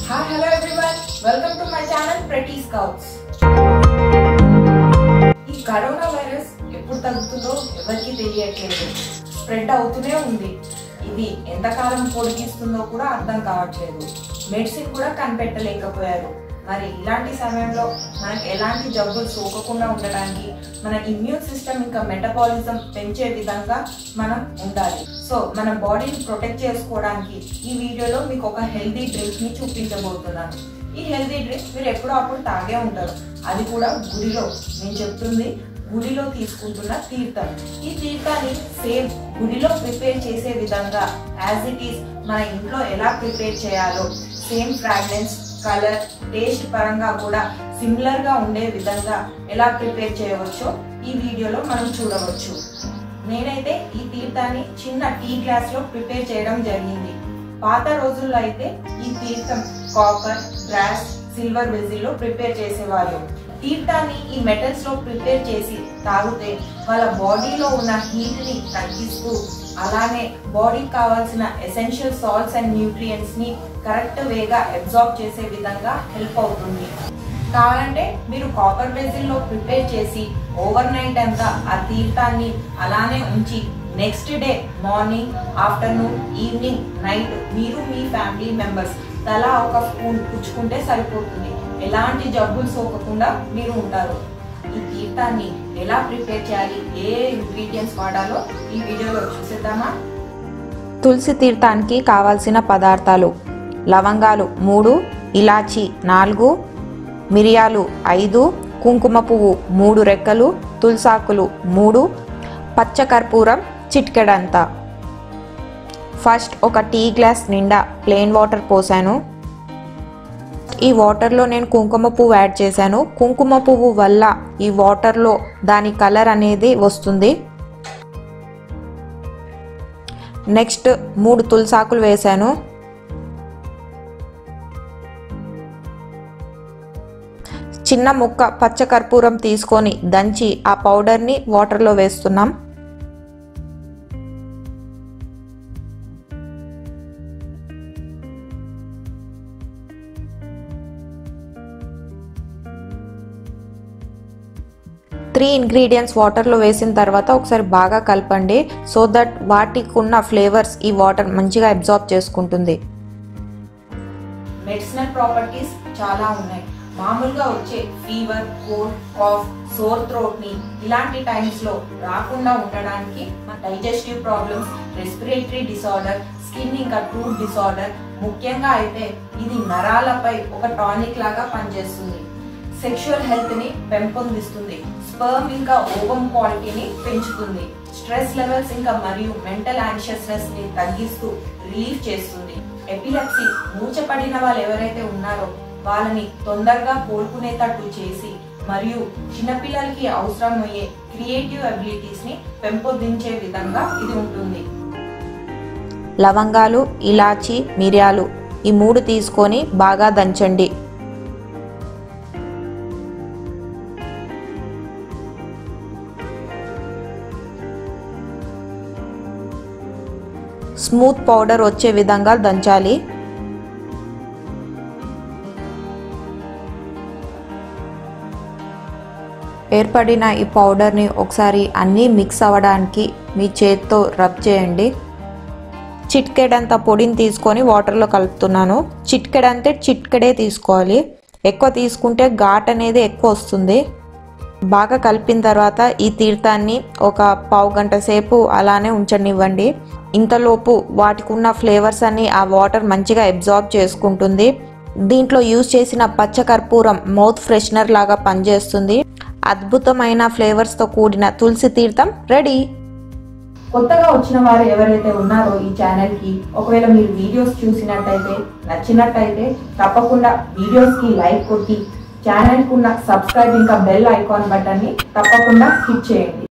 Hi, hello everyone. Welcome to my channel Pretty Scouts. ఈ corona virus ఎప్పుడు తగ్గుతుందో ఎవరికి తెలియట్లేదు స్ప్రెడ్ అవుతూనే ఉంది ఇది ఎంతకాలం పొడిగిస్తుందో కూడా అర్థం కావట్లేదు మెడిసిన్ కూడా కనిపెట్టలేకపోయారు మరి ఇలాంటి సమయంలో మనకి ఎలాంటి జబ్బులు సోకకుండా ఉండడానికి మన ఇమ్యూన్ సిస్టమ్ ఇంకా మెటబాలిజం పెంచే విధంగా మనం ఉండాలి సో మన బాడీని ప్రొటెక్ట్ చేసుకోవడానికి ఈ వీడియోలో మీకు ఒక హెల్దీ డ్రింక్ ని చూపించబోతున్నాను ఈ హెల్దీ డ్రింక్ మీరు ఎప్పుడో అప్పుడు తాగే ఉంటారు అది కూడా గుడిలో నేను చెప్తుంది గుడిలో తీసుకుంటున్న తీర్థం ఈ తీర్థాన్ని సేమ్ గుడిలో ప్రిపేర్ చేసే విధంగా యాజ్ ఇట్ ఈస్ మన ఇంట్లో ఎలా ప్రిపేర్ చేయాలో సేమ్ ఫ్రాగ్రెన్స్ కలర్ టేస్ట్ పరంగా కూడా సిమిలర్ గా ఉండే విధంగా ఎలా ప్రిపేర్ చేయవచ్చో ఈ వీడియోలో మనం చూడవచ్చు నేనైతే ఈ తీర్థాన్ని చిన్న టీ గ్లాస్ లో ప్రిపేర్ చేయడం జరిగింది పాత రోజుల్లో అయితే ఈ తీర్థం కాపర్ బ్రాస్ సిల్వర్ వెజిల్లో ప్రిపేర్ చేసేవాళ్ళు తీర్థాన్ని ఈ మెటల్స్ లో ప్రిపేర్ చేసి తాగితే వాళ్ళ బాడీలో ఉన్న హీట్ ని తగ్గిస్తూ అలానే బాడీకి కావాల్సిన ఎసెన్షియల్ సాల్ట్స్ అండ్ న్యూట్రియంట్స్ ని కరెక్ట్ వేగా అబ్జార్బ్ చేసే విధంగా హెల్ప్ అవుతుంది కావాలంటే మీరు కాపర్ బేసిన్ లో ప్రిపేర్ చేసి ఓవర్ నైట్ అంతా ఆ తీర్థాన్ని అలానే ఉంచి next day morning afternoon evening night మీరు మీ ఫ్యామిలీ మెంబర్స్ తలా ఒక స్పూన్ పుచ్చుకుంటే సరిపోతుంది ఎలాంటి జబ్బులు సోకకుండా మీరు ఉంటారు ఈ తీర్థాన్ని ఎలా ప్రిపేర్ చేయాలి ఏ ఇంగ్రీడియంట్స్ వాడాలో ఈ వీడియోలో చూసేద్దామా తులసి తీర్థానికి కావాల్సిన పదార్థాలు లవంగాలు మూడు ఇలాచి నాలుగు మిరియాలు ఐదు కుంకుమ పువ్వు మూడు రెక్కలు తులసాకులు మూడు పచ్చకర్పూరం చిట్కెడంత ఫస్ట్ ఒక టీ గ్లాస్ నిండా ప్లెయిన్ వాటర్ పోసాను ఈ వాటర్లో నేను కుంకుమ పువ్వు యాడ్ చేశాను కుంకుమ పువ్వు వల్ల ఈ వాటర్లో దాని కలర్ అనేది వస్తుంది నెక్స్ట్ మూడు తులసాకులు వేశాను చిన్న ముక్క పచ్చకర్పూరం తీసుకొని దంచి ఆ పౌడర్ని వాటర్లో వేస్తున్నాం త్రీ ఇంగ్రీడియంట్స్ వాటర్లో వేసిన తర్వాత ఒకసారి బాగా కలపండి సో దట్ వాటికి ఉన్న ఫ్లేవర్స్ ఈ వాటర్ మంచిగా అబ్జార్బ్ చేసుకుంటుంది మెడిసినల్ ప్రాపర్టీస్ చాలా ఉన్నాయి మామూలుగా వచ్చే fever cold cough sore throat ని ఇలాంటి టైమ్స్ లో రాకుండా ఉండడానికి మన digestive problems respiratory disorder skin ఇంకా టూత్ డిసార్డర్ ముఖ్యంగా అయితే ఇది నరాలపై ఒక టానిక్ లాగా పనిచేస్తుంది సెక్షువల్ హెల్త్ ని పెంపొందిస్తుంది స్పర్మ్ ఇంకా ఓవం క్వాలిటీని పెంచుతుంది స్ట్రెస్ లెవెల్స్ ఇంకా మరియు మెంటల్ ఆన్షియస్నెస్ ని తగ్గిస్తూ రిలీఫ్ చేస్తుంది ఎపిలెప్సీ మూచపడిన వాళ్ళు ఎవరైతే ఉన్నారో వాళ్ళని తొందరగా కోలుకునేటట్టు చేసి మరియు చిన్నపిల్లలకి అవసరమయ్యే క్రియేటివ్ అబిలిటీస్ ని పెంపొందించే విధంగా ఇది ఉంటుంది లవంగాలు ఇలాచి మిరియాలు ఈ మూడు తీసుకొని బాగా దంచండి స్మూత్ పౌడర్ వచ్చే విధంగా దంచాలి ఏర్పడిన ఈ పౌడర్ని ఒకసారి అన్నీ మిక్స్ అవ్వడానికి మీ చేత్తో రబ్ చేయండి చిట్కెడంత పొడిని తీసుకొని వాటర్లో కలుపుతున్నాను చిట్కెడంతే చిట్కెడే తీసుకోవాలి ఎక్కువ తీసుకుంటే ఘాట్ అనేది ఎక్కువ వస్తుంది బాగా కలిపిన తర్వాత ఈ తీర్థాన్ని ఒక పావు గంట సేపు అలానే ఉంచనివ్వండి ఇంతలోపు వాటికి ఉన్న ఫ్లేవర్స్ అన్ని ఆ వాటర్ మంచిగా అబ్జార్బ్ చేసుకుంటుంది దీంట్లో యూజ్ చేసిన పచ్చకర్పూరం మౌత్ ఫ్రెషనర్ లాగా పనిచేస్తుంది అద్భుతమైన ఫ్లేవర్స్తో కూడిన తులసి తీర్థం రెడీ కొత్తగా వచ్చిన వారు ఎవరైతే ఉన్నారో ఈ ఛానల్ కి ఒకవేళ మీరు వీడియోస్ చూసినట్టయితే నచ్చినట్టయితే తప్పకుండా వీడియోస్ కి లైక్ కొట్టి ఛానల్ కున్న సబ్స్క్రైబ్ ఇంకా బెల్ ఐకాన్ బటన్ ని తప్పకుండా హిట్ చేయండి